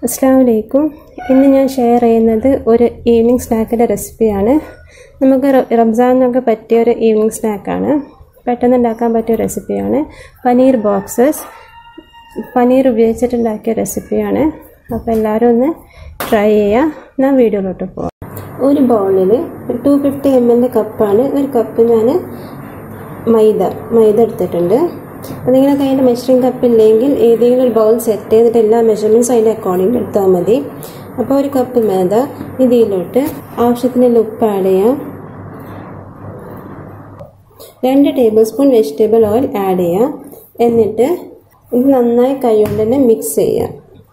അസ്സാം വലൈക്കും ഇന്ന് ഞാൻ ഷെയർ ചെയ്യുന്നത് ഒരു ഈവനിങ് സ്നാക്കിൻ്റെ റെസിപ്പിയാണ് നമുക്ക് റ- റംസാനൊക്കെ പറ്റിയ ഒരു ഈവനിങ് സ്നാക്കാണ് പെട്ടെന്ന് ഉണ്ടാക്കാൻ പറ്റിയ റെസിപ്പിയാണ് പനീർ ബോക്സസ് പനീർ ഉപയോഗിച്ചിട്ടുണ്ടാക്കിയ റെസിപ്പിയാണ് അപ്പോൾ എല്ലാവരും ഒന്ന് ട്രൈ ചെയ്യുക ഞാൻ വീഡിയോയിലോട്ട് പോകാം ഒരു ബൗളിൽ ഒരു ടു ഫിഫ്റ്റി എം എൽ കപ്പാണ് ഒരു കപ്പ് ഞാൻ മൈദ മൈദ എടുത്തിട്ടുണ്ട് അപ്പോൾ നിങ്ങളുടെ കയ്യിൽ മെഷറിംഗ് കപ്പ് ഇല്ലെങ്കിൽ ഏതെങ്കിലും ഒരു ബൗൾ സെറ്റ് ചെയ്തിട്ട് എല്ലാ മെഷർമെൻറ്റ്സ് അതിൻ്റെ അക്കോർഡിംഗ് എടുത്താൽ മതി അപ്പോൾ ഒരു കപ്പ് മൈദ ഇതിലോട്ട് ആവശ്യത്തിനുള്ള ഉപ്പ് ആഡ് ചെയ്യാം രണ്ട് tablespoon vegetable oil add ചെയ്യാം എന്നിട്ട് ഇത് നന്നായി കൈകൊണ്ട് തന്നെ മിക്സ് ചെയ്യാം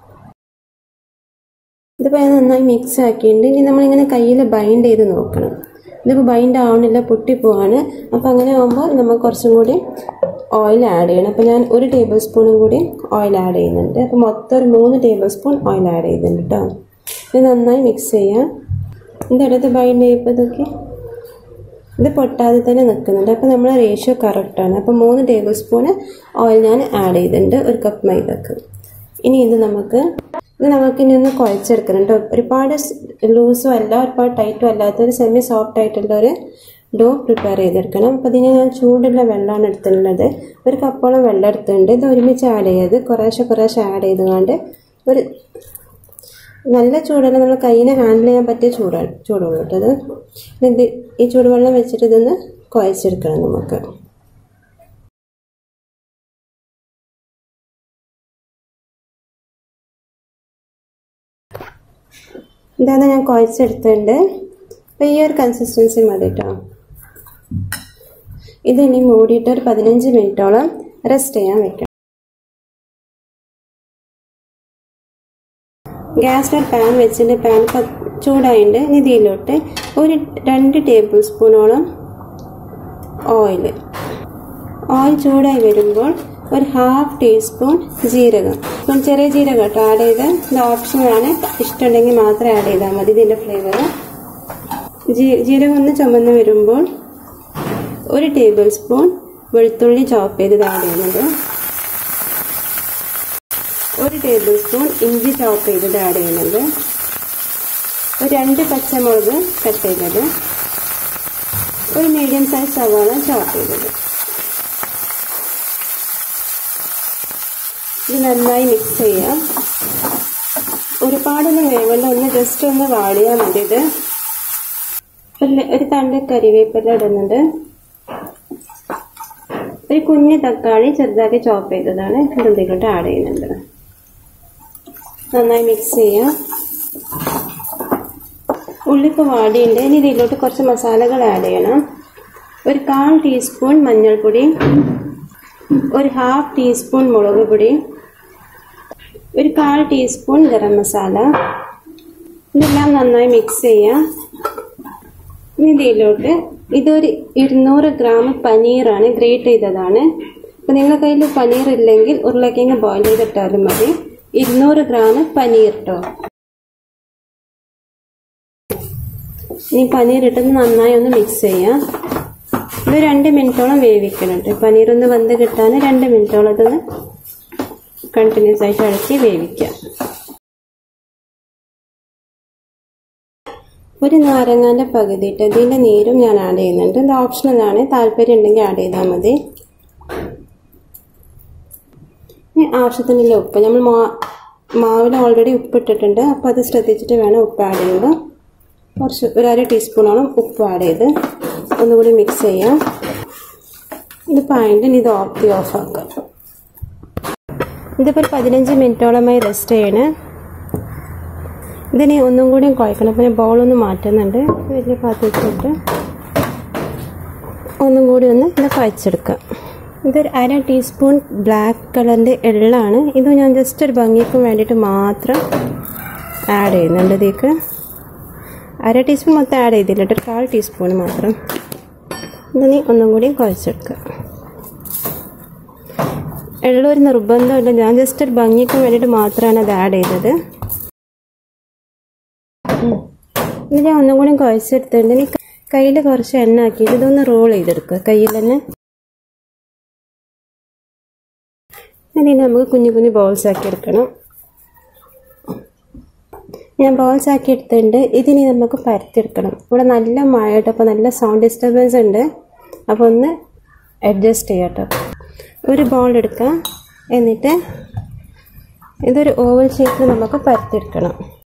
ഇതിപ്പോൾ ഞാൻ നന്നായി മിക്സ് ആക്കിയിട്ടുണ്ട് ഇനി നമ്മളിങ്ങനെ കയ്യിൽ ബൈൻഡ് ചെയ്ത് നോക്കണം ഇതിപ്പോൾ ബൈൻഡ് ആവണില്ല പൊട്ടിപ്പോവാണ് അപ്പോൾ അങ്ങനെ ആകുമ്പോൾ നമ്മൾ കുറച്ചും കൂടി ഓയിൽ ആഡ് ചെയ്യണം അപ്പോൾ ഞാൻ ഒരു ടേബിൾ സ്പൂണും കൂടി ഓയിൽ ആഡ് ചെയ്യുന്നുണ്ട് അപ്പോൾ മൊത്തം ഒരു മൂന്ന് ടേബിൾ സ്പൂൺ ഓയിൽ ആഡ് ചെയ്യുന്നുണ്ട് കേട്ടോ ഇത് നന്നായി മിക്സ് ചെയ്യാം ഇതിൻ്റെ അടുത്ത് ബൈൻഡ് ചെയ്യുമ്പോൾ ഇതൊക്കെ ഇത് പൊട്ടാതെ തന്നെ നിൽക്കുന്നുണ്ട് അപ്പോൾ നമ്മുടെ റേഷ്യോ കറക്റ്റാണ് അപ്പോൾ മൂന്ന് ടേബിൾ സ്പൂണ് ഓയിൽ ഞാൻ ആഡ് ചെയ്തിട്ടുണ്ട് ഒരു കപ്പ് മൈദക്ക് ഇനി ഇത് നമുക്ക് ഇത് നമുക്ക് ഇനി ഒന്ന് കുഴച്ചെടുക്കണം കേട്ടോ ഒരുപാട് ലൂസും അല്ല ഒരുപാട് ടൈറ്റും അല്ലാത്ത ഒരു സെമി സോഫ്റ്റ് ആയിട്ടുള്ള ഒരു ഡോ പ്രിപ്പയർ ചെയ്തെടുക്കണം അപ്പോൾ ഇതിന് ഞാൻ ചൂടുള്ള വെള്ളമാണ് എടുത്തിട്ടുള്ളത് ഒരു കപ്പോളം വെള്ളം എടുത്തിട്ടുണ്ട് ഇത് ഒരുമിച്ച് ആഡ് ചെയ്ത് കുറേശ്ശെ കുറേശ്ശെ ആഡ് ചെയ്തുകൊണ്ട് ഒരു നല്ല ചൂടല്ല നമ്മൾ കയ്യിനെ ഹാൻഡിൽ ചെയ്യാൻ പറ്റിയ ചൂടാണ് ചൂടുള്ളൂ കേട്ടോ ഇത് ഇത് ഈ ചൂടുവെള്ളം വെച്ചിട്ട് ഇതൊന്ന് കുഴച്ചെടുക്കണം നമുക്ക് ഇതാണ് ഞാൻ കുഴച്ചെടുത്തിട്ടുണ്ട് അപ്പോൾ ഈ ഒരു കൺസിസ്റ്റൻസി മതി കേട്ടോ ഇത് ഇനി മൂടിയിട്ട് ഒരു പതിനഞ്ച് മിനിറ്റോളം റെസ്റ്റ് ചെയ്യാൻ വെക്കണം ഗ്യാസിൽ പാൻ വെച്ചിട്ട് പാൻ ചൂടായിട്ട് ഇനി ഇതിലോട്ട് ഒരു രണ്ട് ടേബിൾ സ്പൂണോളം ഓയിൽ ഓയിൽ ചൂടായി വരുമ്പോൾ ഒരു ഹാഫ് ടീസ്പൂൺ ജീരകം ഇപ്പം ചെറിയ ജീരകം കേട്ടോ ആഡ് ചെയ്ത് ഇത് ഓപ്ഷനാണ് ഇഷ്ടമുണ്ടെങ്കിൽ മാത്രം ആഡ് ചെയ്താൽ മതി ഇതിൻ്റെ ഫ്ലേവർ ജീരകം ഒന്ന് ചുമന്ന് വരുമ്പോൾ ഒരു ടേബിൾ സ്പൂൺ വെളുത്തുള്ളി ചോപ്പ് ചെയ്ത് ആഡ് ചെയ്യുന്നത് ഒരു ടേബിൾ സ്പൂൺ ഇഞ്ചി ചോപ്പ് ചെയ്തത് ആഡ് ചെയ്യുന്നത് ഒരു രണ്ട് പച്ചമുളക് കട്ട് ചെയ്തത് ഒരു മീഡിയം സൈസ് സവാള ചോപ്പ് ചെയ്തത് ഇത് നന്നായി മിക്സ് ചെയ്യാം ഒരുപാടൊന്നും വേവണ്ട ഒന്ന് ജസ്റ്റ് ഒന്ന് വാടിയാൽ മതി ഇത് ഒരു തണ്ട് കരിവേപ്പില ഇടുന്നുണ്ട് ഒരു കുഞ്ഞ് തക്കാളി ചെറുതാക്കി ചോപ്പ് ചെയ്തതാണ് ഇതിലോട്ട് ആഡ് ചെയ്യുന്നുണ്ട് നന്നായി മിക്സ് ചെയ്യാം ഉള്ളിപ്പോൾ വാടിയുണ്ട് ഇനി ഇതിലോട്ട് കുറച്ച് മസാലകൾ ആഡ് ചെയ്യണം ഒരു കാൽ ടീസ്പൂൺ മഞ്ഞൾപ്പൊടി ഒരു ഹാഫ് ടീസ്പൂൺ മുളക് പൊടി ഒരു കാൽ ടീസ്പൂൺ ഗരം മസാല ഇതെല്ലാം നന്നായി മിക്സ് ചെയ്യാം ഇനി ഇതിലോട്ട് ഇതൊരു ഇരുന്നൂറ് ഗ്രാം പനീറാണ് ഗ്രേറ്റ് ചെയ്തതാണ് അപ്പം നിങ്ങളുടെ കയ്യിൽ പനീർ ഇല്ലെങ്കിൽ ഉരുളക്കിഴങ്ങ് ബോയിൽ ചെയ്തിട്ടാലും മതി ഇരുന്നൂറ് ഗ്രാം പനീർ കേട്ടോ ഇനി പനീർ ഇട്ടത് നന്നായി ഒന്ന് മിക്സ് ചെയ്യാം ഇത് രണ്ട് മിനിറ്റോളം വേവിക്കണം കേട്ടോ പനീർ ഒന്ന് വെന്ത് കിട്ടാൻ രണ്ട് മിനിറ്റോളം ഇതൊന്ന് കണ്ടിന്യൂസ് ആയിട്ട് അടച്ച് വേവിക്കാം ഒരു നാരങ്ങാൻ്റെ പകുതി ഇട്ട് ഇതിൻ്റെ നീരും ഞാൻ ആഡ് ചെയ്യുന്നുണ്ട് ഇത് ഓപ്ഷണലാണ് താല്പര്യം ഉണ്ടെങ്കിൽ ആഡ് ചെയ്താൽ മതി ഇനി ആവശ്യത്തിനുള്ള ഉപ്പ് നമ്മൾ മാ മാവിൽ ഓൾറെഡി ഉപ്പ് ഇട്ടിട്ടുണ്ട് അപ്പോൾ അത് ശ്രദ്ധിച്ചിട്ട് വേണം ഉപ്പ് ആഡ് ചെയ്യുമ്പോൾ കുറച്ച് ഒരു അര ടീസ്പൂണോളം ഉപ്പ് ആഡ് ചെയ്ത് ഒന്നുകൂടി മിക്സ് ചെയ്യാം ഇത് പായൻ്റെ ഇത് ഓഫ് ഓഫ് ആക്കാം ഇതിപ്പോൾ ഒരു പതിനഞ്ച് മിനിറ്റോളമായി റെസ്റ്റ് ചെയ്യണേ ഇതിനി ഒന്നും കൂടി കുഴക്കണം അപ്പോൾ ഞാൻ ബൗളൊന്ന് മാറ്റുന്നുണ്ട് വലിയ പാത്രത്തിലിട്ട് ഒന്നും കൂടി ഒന്ന് ഇത് കുഴച്ചെടുക്കാം ഇതൊരു അര ടീസ്പൂൺ ബ്ലാക്ക് കളറിൻ്റെ എള്ളാണ് ഇത് ഞാൻ ജസ്റ്റ് ഒരു ഭംഗിക്ക് വേണ്ടിയിട്ട് മാത്രം ആഡ് ചെയ്യുന്നുണ്ട് ഇതിലേക്ക് അര ടീസ്പൂൺ മൊത്തം ആഡ് ചെയ്തില്ല ഒരു കാൽ ടീസ്പൂൺ മാത്രം ഇതിനി ഒന്നും കൂടി കുഴച്ചെടുക്കുക എള്ളൊരു നിർബന്ധമില്ല ഞാൻ ജസ്റ്റ് ഒരു ഭംഗിക്ക് വേണ്ടിയിട്ട് മാത്രമാണ് അത് ആഡ് ചെയ്തത് ഇത് ഞാൻ ഒന്നും കൂടി കുഴച്ചെടുത്തിട്ടുണ്ട് ഇനി കയ്യിൽ കുറച്ച് എണ്ണ ആക്കിയിട്ട് ഇതൊന്ന് റോൾ ചെയ്തെടുക്കുക കയ്യിൽ തന്നെ ഇതിനെ നമുക്ക് കുഞ്ഞു കുഞ്ഞു ബോൾസ് ആക്കി എടുക്കണം ഞാൻ ബോൾസ് ആക്കി എടുത്തിട്ടുണ്ട് ഇതിനി നമുക്ക് പരത്തിയെടുക്കണം ഇവിടെ നല്ല മഴ കേട്ടോ അപ്പോൾ നല്ല സൗണ്ട് ഡിസ്റ്റർബൻസ് ഉണ്ട് അപ്പോൾ ഒന്ന് അഡ്ജസ്റ്റ് ചെയ്യാം കേട്ടോ ഒരു ബോൾ എടുക്കാം എന്നിട്ട് ഇതൊരു ഓവൽ ഷേപ്പിൽ നമുക്ക് പരത്തിയെടുക്കണം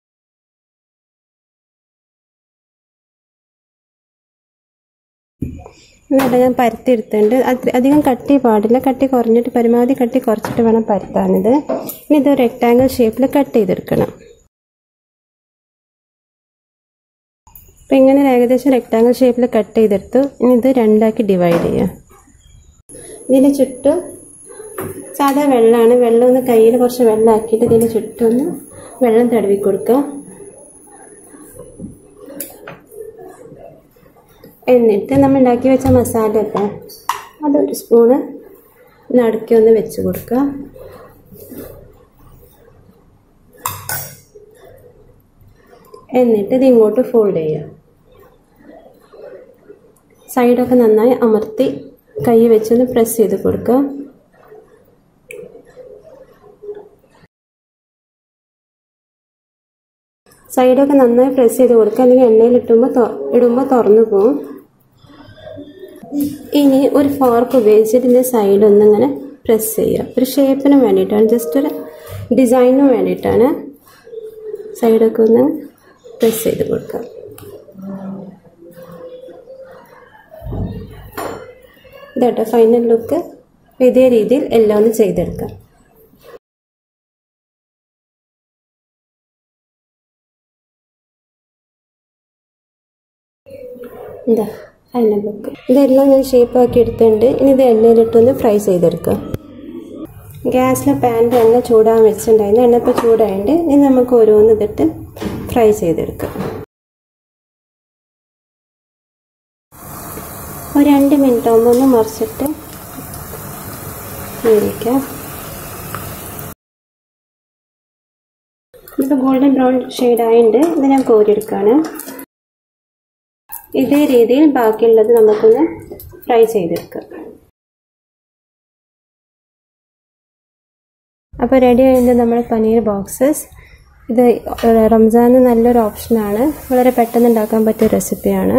എന്നിട്ട് ഞാൻ പരത്തിയെടുത്തിട്ടുണ്ട് അത് അധികം കട്ടി പാടില്ല കട്ടി കുറഞ്ഞിട്ട് പരമാവധി കട്ടി കുറച്ചിട്ട് വേണം പരത്താനിത് ഇനി ഇത് റെക്റ്റാങ്കിൾ ഷേപ്പിൽ കട്ട് ചെയ്തെടുക്കണം അപ്പം ഇങ്ങനെ ഏകദേശം റെക്റ്റാങ്കിൾ ഷേപ്പിൽ കട്ട് ചെയ്തെടുത്തു ഇനി ഇത് രണ്ടാക്കി ഡിവൈഡ് ചെയ്യാം ഇതിന് ചുറ്റും സാധാ വെള്ളമാണ് വെള്ളം ഒന്ന് കയ്യിൽ കുറച്ച് വെള്ളമാക്കിയിട്ട് ഇതിന് ചുറ്റും ഒന്ന് വെള്ളം തടവി കൊടുക്കുക എന്നിട്ട് നമ്മൾ ഉണ്ടാക്കി വെച്ച മസാല ഒക്കെ അതൊരു സ്പൂണ് നടുക്കി ഒന്ന് വെച്ച് കൊടുക്കുക എന്നിട്ട് ഇത് ഇങ്ങോട്ട് ഫോൾഡ് ചെയ്യുക സൈഡൊക്കെ നന്നായി അമർത്തി കൈ വെച്ചൊന്ന് പ്രസ് ചെയ്ത് കൊടുക്കുക സൈഡൊക്കെ നന്നായി പ്രസ് ചെയ്ത് കൊടുക്കുക അല്ലെങ്കിൽ എണ്ണയിൽ ഇട്ടുമ്പോൾ ഇടുമ്പോൾ തുറന്നു പോകും ഇനി ഒരു ഫോർക്ക് ഉപയോഗിച്ചിട്ട് ഇതിൻ്റെ സൈഡ് ഒന്നിങ്ങനെ പ്രസ് ചെയ്യുക ഒരു ഷേപ്പിന് വേണ്ടിയിട്ടാണ് ജസ്റ്റ് ഒരു ഡിസൈനും വേണ്ടിയിട്ടാണ് സൈഡൊക്കെ ഒന്ന് പ്രസ് ചെയ്ത് കൊടുക്കുക ഇതാട്ടോ ഫൈനൽ ലുക്ക് ഇതേ രീതിയിൽ എല്ലാം ഒന്ന് ചെയ്തെടുക്കാം എന്താ ഫൈനൽ ലുക്ക് ഇതെല്ലാം ഞാൻ ഷേപ്പ് ആക്കി എടുത്തിട്ടുണ്ട് ഇനി ഇത് എണ്ണയിലിട്ടൊന്ന് ഫ്രൈ ചെയ്തെടുക്കാം ഗ്യാസിലെ പാനിൽ എണ്ണ ചൂടാൻ വെച്ചിട്ടുണ്ടായിരുന്നു എണ്ണ ഇപ്പോൾ ചൂടായിട്ട് ഇനി നമുക്ക് ഓരോന്ന് ഇതിട്ട് ഫ്രൈ ചെയ്തെടുക്കാം ഒരു രണ്ട് മിനിറ്റ് ആകുമ്പോൾ ഒന്ന് മറിച്ചിട്ട് വേവിക്കാം ഇപ്പോൾ ഗോൾഡൻ ബ്രൗൺ ഷെയ്ഡ് ആയിട്ടുണ്ട് ഇത് ഞാൻ കോരിയെടുക്കുകയാണ് ഇതേ രീതിയിൽ ബാക്കിയുള്ളത് നമുക്കൊന്ന് ഫ്രൈ ചെയ്തെടുക്കാം അപ്പോൾ റെഡി ആയിട്ട് നമ്മുടെ പനീർ ബോക്സസ് ഇത് റംസാന് നല്ലൊരു ഓപ്ഷനാണ് വളരെ പെട്ടെന്ന് ഉണ്ടാക്കാൻ പറ്റിയ റെസിപ്പിയാണ്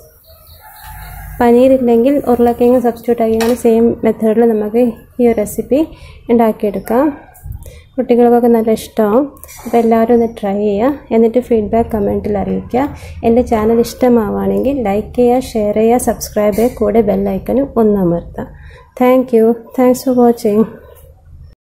പനീർ ഇല്ലെങ്കിൽ ഉരുളക്കിഴങ്ങ് സബ്സ്റ്റിറ്റ്യൂട്ട് ആക്കിയാണ് സെയിം മെത്തേഡിൽ നമുക്ക് ഈ ഒരു റെസിപ്പി ഉണ്ടാക്കിയെടുക്കാം കുട്ടികൾക്കൊക്കെ നല്ല ഇഷ്ടമാവും അപ്പോൾ എല്ലാവരും ഒന്ന് ട്രൈ ചെയ്യുക എന്നിട്ട് ഫീഡ്ബാക്ക് കമൻറ്റിൽ അറിയിക്കുക എൻ്റെ ചാനൽ ഇഷ്ടമാവുകയാണെങ്കിൽ ലൈക്ക് ചെയ്യുക ഷെയർ ചെയ്യുക സബ്സ്ക്രൈബ് ചെയ്യുക കൂടെ ബെല്ലൈക്കനും ഒന്ന് അമർത്താം thank you thanks for watching